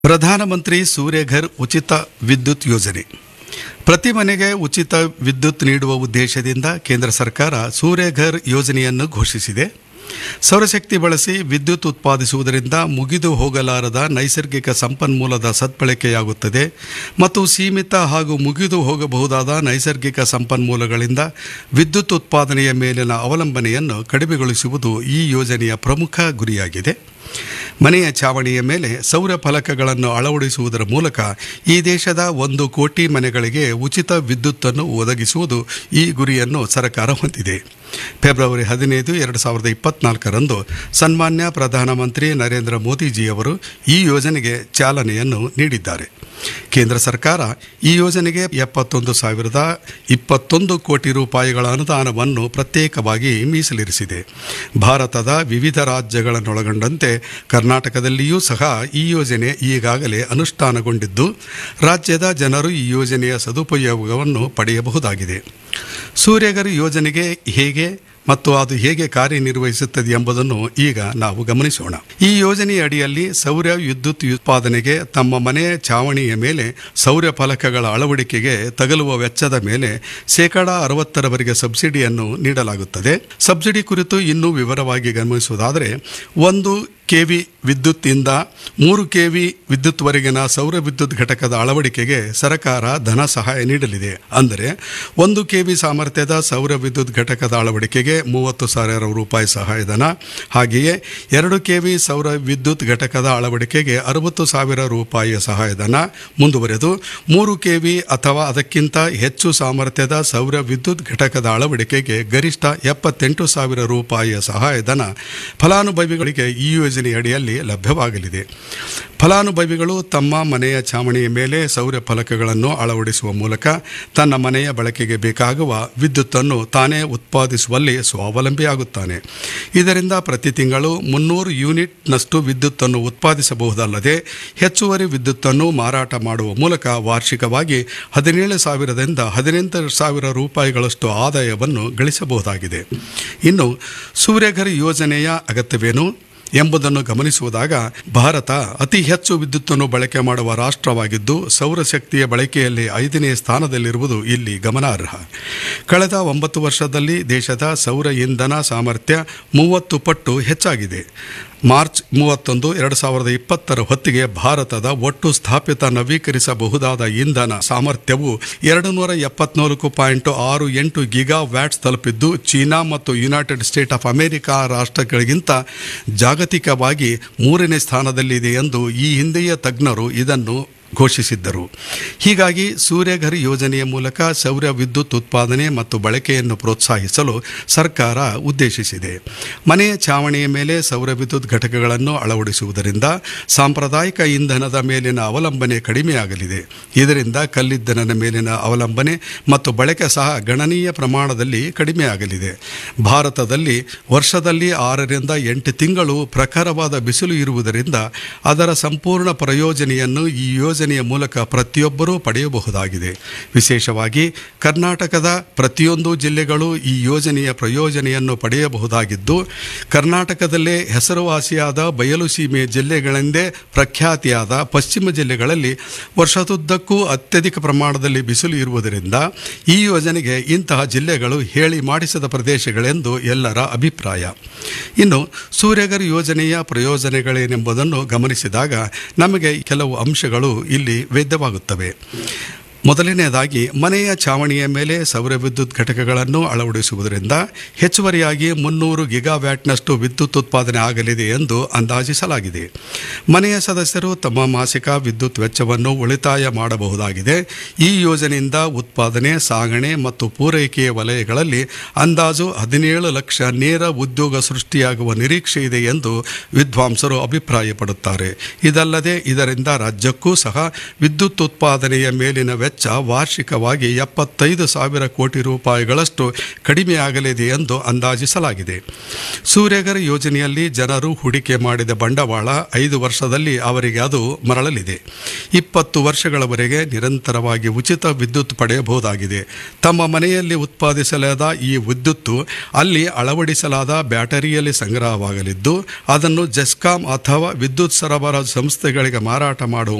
ಪ್ರಧಾನಮಂತ್ರಿ ಸೂರ್ಯಘರ್ ಉಚಿತ ವಿದ್ಯುತ್ ಯೋಜನೆ ಪ್ರತಿ ಮನೆಗೆ ಉಚಿತ ವಿದ್ಯುತ್ ನೀಡುವ ಉದ್ದೇಶದಿಂದ ಕೇಂದ್ರ ಸರ್ಕಾರ ಸೂರ್ಯಘರ್ ಯೋಜನೆಯನ್ನು ಘೋಷಿಸಿದೆ ಸೌರಶಕ್ತಿ ಬಳಸಿ ವಿದ್ಯುತ್ ಉತ್ಪಾದಿಸುವುದರಿಂದ ಮುಗಿದು ಹೋಗಲಾರದ ನೈಸರ್ಗಿಕ ಸಂಪನ್ಮೂಲದ ಸದ್ಬಳಕೆಯಾಗುತ್ತದೆ ಮತ್ತು ಸೀಮಿತ ಹಾಗೂ ಮುಗಿದು ಹೋಗಬಹುದಾದ ನೈಸರ್ಗಿಕ ಸಂಪನ್ಮೂಲಗಳಿಂದ ವಿದ್ಯುತ್ ಉತ್ಪಾದನೆಯ ಮೇಲಿನ ಅವಲಂಬನೆಯನ್ನು ಕಡಿಮೆಗೊಳಿಸುವುದು ಈ ಯೋಜನೆಯ ಪ್ರಮುಖ ಗುರಿಯಾಗಿದೆ ಮನೆಯ ಛಾವಣಿಯ ಮೇಲೆ ಸೌರ ಫಲಕಗಳನ್ನು ಅಳವಡಿಸುವುದರ ಮೂಲಕ ಈ ದೇಶದ ಒಂದು ಕೋಟಿ ಮನೆಗಳಿಗೆ ಉಚಿತ ವಿದ್ಯುತ್ತನ್ನು ಒದಗಿಸುವುದು ಈ ಗುರಿಯನ್ನು ಸರ್ಕಾರ ಹೊಂದಿದೆ ಫೆಬ್ರವರಿ ಹದಿನೈದು ಎರಡು ಸಾವಿರದ ಇಪ್ಪತ್ನಾಲ್ಕರಂದು ಸನ್ಮಾನ್ಯ ಪ್ರಧಾನಮಂತ್ರಿ ನರೇಂದ್ರ ಮೋದಿಜಿಯವರು ಈ ಯೋಜನೆಗೆ ಚಾಲನೆಯನ್ನು ನೀಡಿದ್ದಾರೆ ಕೇಂದ್ರ ಸರ್ಕಾರ ಈ ಯೋಜನೆಗೆ ಎಪ್ಪತ್ತೊಂದು ಸಾವಿರದ ಇಪ್ಪತ್ತೊಂದು ಕೋಟಿ ರೂಪಾಯಿಗಳ ಅನುದಾನವನ್ನು ಪ್ರತ್ಯೇಕವಾಗಿ ಮೀಸಲಿರಿಸಿದೆ ಭಾರತದ ವಿವಿಧ ರಾಜ್ಯಗಳನ್ನೊಳಗೊಂಡಂತೆ ಕರ್ನಾಟಕದಲ್ಲಿಯೂ ಸಹ ಈ ಯೋಜನೆ ಈಗಾಗಲೇ ಅನುಷ್ಠಾನಗೊಂಡಿದ್ದು ರಾಜ್ಯದ ಜನರು ಈ ಯೋಜನೆಯ ಸದುಪಯೋಗವನ್ನು ಪಡೆಯಬಹುದಾಗಿದೆ ಸೂರ್ಯಗರ್ ಯೋಜನೆಗೆ ಹೇಗೆ ಮತ್ತು ಅದು ಹೇಗೆ ಕಾರ್ಯನಿರ್ವಹಿಸುತ್ತದೆ ಎಂಬುದನ್ನು ಈಗ ನಾವು ಗಮನಿಸೋಣ ಈ ಯೋಜನೆಯ ಅಡಿಯಲ್ಲಿ ಸೌರ ವಿದ್ಯುತ್ ಉತ್ಪಾದನೆಗೆ ತಮ್ಮ ಮನೆಯ ಛಾವಣಿಯ ಮೇಲೆ ಸೌರ ಫಲಕಗಳ ಅಳವಡಿಕೆಗೆ ತಗಲುವ ವೆಚ್ಚದ ಮೇಲೆ ಶೇಕಡ ಅರವತ್ತರವರೆಗೆ ಸಬ್ಸಿಡಿಯನ್ನು ನೀಡಲಾಗುತ್ತದೆ ಸಬ್ಸಿಡಿ ಕುರಿತು ಇನ್ನೂ ವಿವರವಾಗಿ ಗಮನಿಸುವುದಾದರೆ ಒಂದು ಕೆವಿ ವಿದ್ಯುತ್ತಿಂದ ಮೂರು ಕೆವಿ ವಿದ್ಯುತ್ವರೆಗಿನ ಸೌರ ವಿದ್ಯುತ್ ಘಟಕದ ಅಳವಡಿಕೆಗೆ ಸರ್ಕಾರ ಧನ ಸಹಾಯ ನೀಡಲಿದೆ ಅಂದರೆ ಒಂದು ಕೆವಿ ಸಾಮರ್ಥ್ಯದ ಸೌರ ವಿದ್ಯುತ್ ಘಟಕದ ಅಳವಡಿಕೆಗೆ ಮೂವತ್ತು ಸಾವಿರ ರೂಪಾಯಿ ಸಹಾಯಧನ ಹಾಗೆಯೇ ಎರಡು ಕೆವಿ ಸೌರ ವಿದ್ಯುತ್ ಘಟಕದ ಅಳವಡಿಕೆಗೆ ಅರವತ್ತು ಸಾವಿರ ರೂಪಾಯಿಯ ಸಹಾಯಧನ ಮುಂದುವರೆದು ಮೂರು ಕೆವಿ ಅಥವಾ ಅದಕ್ಕಿಂತ ಹೆಚ್ಚು ಸಾಮರ್ಥ್ಯದ ಸೌರ ವಿದ್ಯುತ್ ಘಟಕದ ಅಳವಡಿಕೆಗೆ ಗರಿಷ್ಠ ಎಪ್ಪತ್ತೆಂಟು ಸಾವಿರ ರೂಪಾಯಿಯ ಸಹಾಯಧನ ಫಲಾನುಭವಿಗಳಿಗೆ ಈ ಯೋಜನೆ ಅಡಿಯಲ್ಲಿ ಲಭ್ಯವಾಗಲಿದೆ ಫಲಾನುಭವಿಗಳು ತಮ್ಮ ಮನೆಯ ಛಾವಣಿಯ ಮೇಲೆ ಸೌರ ಫಲಕಗಳನ್ನು ಅಳವಡಿಸುವ ಮೂಲಕ ತನ್ನ ಮನೆಯ ಬಳಕೆಗೆ ಬೇಕಾಗುವ ವಿದ್ಯುತ್ತನ್ನು ತಾನೇ ಉತ್ಪಾದಿಸುವಲ್ಲಿ ಸ್ವಾವಲಂಬಿಯಾಗುತ್ತಾನೆ ಇದರಿಂದ ಪ್ರತಿ ತಿಂಗಳು ಮುನ್ನೂರು ಯೂನಿಟ್ನಷ್ಟು ವಿದ್ಯುತ್ತನ್ನು ಉತ್ಪಾದಿಸಬಹುದಲ್ಲದೆ ಹೆಚ್ಚುವರಿ ವಿದ್ಯುತ್ತನ್ನು ಮಾರಾಟ ಮಾಡುವ ಮೂಲಕ ವಾರ್ಷಿಕವಾಗಿ ಹದಿನೇಳು ಸಾವಿರದಿಂದ ಹದಿನೆಂಟು ಸಾವಿರ ರೂಪಾಯಿಗಳಷ್ಟು ಆದಾಯವನ್ನು ಗಳಿಸಬಹುದಾಗಿದೆ ಇನ್ನು ಸೂರ್ಯಘರ್ ಯೋಜನೆಯ ಅಗತ್ಯವೇನು ಎಂಬುದನ್ನು ಗಮನಿಸುವುದಾಗ ಭಾರತ ಅತಿ ಹೆಚ್ಚು ವಿದ್ಯುತ್ತನ್ನು ಬಳಕೆ ಮಾಡುವ ರಾಷ್ಟ್ರವಾಗಿದ್ದು ಸೌರಶಕ್ತಿಯ ಬಳಕೆಯಲ್ಲಿ ಐದನೇ ಸ್ಥಾನದಲ್ಲಿರುವುದು ಇಲ್ಲಿ ಗಮನಾರ್ಹ ಕಳೆದ ಒಂಬತ್ತು ವರ್ಷದಲ್ಲಿ ದೇಶದ ಸೌರ ಇಂಧನ ಸಾಮರ್ಥ್ಯ ಮೂವತ್ತು ಪಟ್ಟು ಹೆಚ್ಚಾಗಿದೆ ಮಾರ್ಚ್ ಮೂವತ್ತೊಂದು ಎರಡು ಸಾವಿರದ ಇಪ್ಪತ್ತರ ಹೊತ್ತಿಗೆ ಭಾರತದ ಒಟ್ಟು ಸ್ಥಾಪಿತ ನವೀಕರಿಸಬಹುದಾದ ಇಂಧನ ಸಾಮರ್ಥ್ಯವು ಎರಡು ನೂರ ಎಪ್ಪತ್ನಾಲ್ಕು ಪಾಯಿಂಟ್ ಆರು ಎಂಟು ಗಿಗಾ ವ್ಯಾಟ್ಸ್ ತಲುಪಿದ್ದು ಚೀನಾ ಮತ್ತು ಯುನೈಟೆಡ್ ಸ್ಟೇಟ್ ಆಫ್ ಅಮೆರಿಕಾ ರಾಷ್ಟ್ರಗಳಿಗಿಂತ ಜಾಗತಿಕವಾಗಿ ಮೂರನೇ ಸ್ಥಾನದಲ್ಲಿದೆ ಎಂದು ಈ ಹಿಂದೆಯೇ ತಜ್ಞರು ಇದನ್ನು ಘೋಷಿಸಿದ್ದರು ಹೀಗಾಗಿ ಸೂರ್ಯಘರ್ ಯೋಜನೆಯ ಮೂಲಕ ಸೌರ ವಿದ್ಯುತ್ ಉತ್ಪಾದನೆ ಮತ್ತು ಬಳಕೆಯನ್ನು ಪ್ರೋತ್ಸಾಹಿಸಲು ಸರ್ಕಾರ ಉದ್ದೇಶಿಸಿದೆ ಮನೆಯ ಛಾವಣಿಯ ಮೇಲೆ ಸೌರ ವಿದ್ಯುತ್ ಘಟಕಗಳನ್ನು ಅಳವಡಿಸುವುದರಿಂದ ಸಾಂಪ್ರದಾಯಿಕ ಇಂಧನದ ಮೇಲಿನ ಅವಲಂಬನೆ ಕಡಿಮೆಯಾಗಲಿದೆ ಇದರಿಂದ ಕಲ್ಲಿದ್ದಲಿನ ಮೇಲಿನ ಅವಲಂಬನೆ ಮತ್ತು ಬಳಕೆ ಸಹ ಗಣನೀಯ ಪ್ರಮಾಣದಲ್ಲಿ ಕಡಿಮೆಯಾಗಲಿದೆ ಭಾರತದಲ್ಲಿ ವರ್ಷದಲ್ಲಿ ಆರರಿಂದ ಎಂಟು ತಿಂಗಳು ಪ್ರಖರವಾದ ಬಿಸಿಲು ಇರುವುದರಿಂದ ಅದರ ಸಂಪೂರ್ಣ ಪ್ರಯೋಜನೆಯನ್ನು ಈ ಯೋಜನೆ ಯೋಜನೆಯ ಮೂಲಕ ಪ್ರತಿಯೊಬ್ಬರೂ ಪಡೆಯಬಹುದಾಗಿದೆ ವಿಶೇಷವಾಗಿ ಕರ್ನಾಟಕದ ಪ್ರತಿಯೊಂದು ಜಿಲ್ಲೆಗಳು ಈ ಯೋಜನೆಯ ಪ್ರಯೋಜನೆಯನ್ನು ಪಡೆಯಬಹುದಾಗಿದ್ದು ಕರ್ನಾಟಕದಲ್ಲೇ ಹೆಸರುವಾಸಿಯಾದ ಬಯಲು ಸೀಮೆ ಜಿಲ್ಲೆಗಳೆಂದೇ ಪ್ರಖ್ಯಾತಿಯಾದ ಪಶ್ಚಿಮ ಜಿಲ್ಲೆಗಳಲ್ಲಿ ವರ್ಷದುದ್ದಕ್ಕೂ ಅತ್ಯಧಿಕ ಪ್ರಮಾಣದಲ್ಲಿ ಬಿಸಿಲು ಇರುವುದರಿಂದ ಈ ಯೋಜನೆಗೆ ಇಂತಹ ಜಿಲ್ಲೆಗಳು ಹೇಳಿ ಮಾಡಿಸದ ಪ್ರದೇಶಗಳೆಂದು ಎಲ್ಲರ ಅಭಿಪ್ರಾಯ ಇನ್ನು ಸೂರ್ಯಗರ್ ಯೋಜನೆಯ ಪ್ರಯೋಜನಗಳೇನೆಂಬುದನ್ನು ಗಮನಿಸಿದಾಗ ನಮಗೆ ಕೆಲವು ಅಂಶಗಳು ಇಲ್ಲಿ ವೇದ್ಯವಾಗುತ್ತವೆ ಮೊದಲನೆಯದಾಗಿ ಮನೆಯ ಛಾವಣಿಯ ಮೇಲೆ ಸೌರ ವಿದ್ಯುತ್ ಘಟಕಗಳನ್ನು ಅಳವಡಿಸುವುದರಿಂದ ಹೆಚ್ಚುವರಿಯಾಗಿ ಮುನ್ನೂರು ಗಿಗಾವ್ಯಾಟ್ನಷ್ಟು ವಿದ್ಯುತ್ ಉತ್ಪಾದನೆ ಆಗಲಿದೆ ಎಂದು ಅಂದಾಜಿಸಲಾಗಿದೆ ಮನೆಯ ಸದಸ್ಯರು ತಮ್ಮ ಮಾಸಿಕ ವಿದ್ಯುತ್ ವೆಚ್ಚವನ್ನು ಉಳಿತಾಯ ಮಾಡಬಹುದಾಗಿದೆ ಈ ಯೋಜನೆಯಿಂದ ಉತ್ಪಾದನೆ ಸಾಗಣೆ ಮತ್ತು ಪೂರೈಕೆಯ ವಲಯಗಳಲ್ಲಿ ಅಂದಾಜು ಹದಿನೇಳು ಲಕ್ಷ ನೇರ ಉದ್ಯೋಗ ಸೃಷ್ಟಿಯಾಗುವ ನಿರೀಕ್ಷೆ ಇದೆ ಎಂದು ವಿದ್ವಾಂಸರು ಅಭಿಪ್ರಾಯಪಡುತ್ತಾರೆ ಇದಲ್ಲದೆ ಇದರಿಂದ ರಾಜ್ಯಕ್ಕೂ ಸಹ ವಿದ್ಯುತ್ ಉತ್ಪಾದನೆಯ ಮೇಲಿನ ವೆಚ್ಚ ವೆಚ್ಚ ವಾರ್ಷಿಕವಾಗಿ ಎಪ್ಪತ್ತೈದು ಸಾವಿರ ಕೋಟಿ ರೂಪಾಯಿಗಳಷ್ಟು ಕಡಿಮೆಯಾಗಲಿದೆ ಎಂದು ಅಂದಾಜಿಸಲಾಗಿದೆ ಸೂರ್ಯಘರ್ ಯೋಜನೆಯಲ್ಲಿ ಜನರು ಹೂಡಿಕೆ ಮಾಡಿದ ಬಂಡವಾಳ ಐದು ವರ್ಷದಲ್ಲಿ ಅವರಿಗೆ ಅದು ಮರಳಲಿದೆ ಇಪ್ಪತ್ತು ವರ್ಷಗಳವರೆಗೆ ನಿರಂತರವಾಗಿ ಉಚಿತ ವಿದ್ಯುತ್ ಪಡೆಯಬಹುದಾಗಿದೆ ತಮ್ಮ ಮನೆಯಲ್ಲಿ ಉತ್ಪಾದಿಸಲಾದ ಈ ವಿದ್ಯುತ್ತು ಅಲ್ಲಿ ಅಳವಡಿಸಲಾದ ಬ್ಯಾಟರಿಯಲ್ಲಿ ಸಂಗ್ರಹವಾಗಲಿದ್ದು ಅದನ್ನು ಜೆಸ್ಕಾಂ ಅಥವಾ ವಿದ್ಯುತ್ ಸರಬರಾಜು ಸಂಸ್ಥೆಗಳಿಗೆ ಮಾರಾಟ ಮಾಡುವ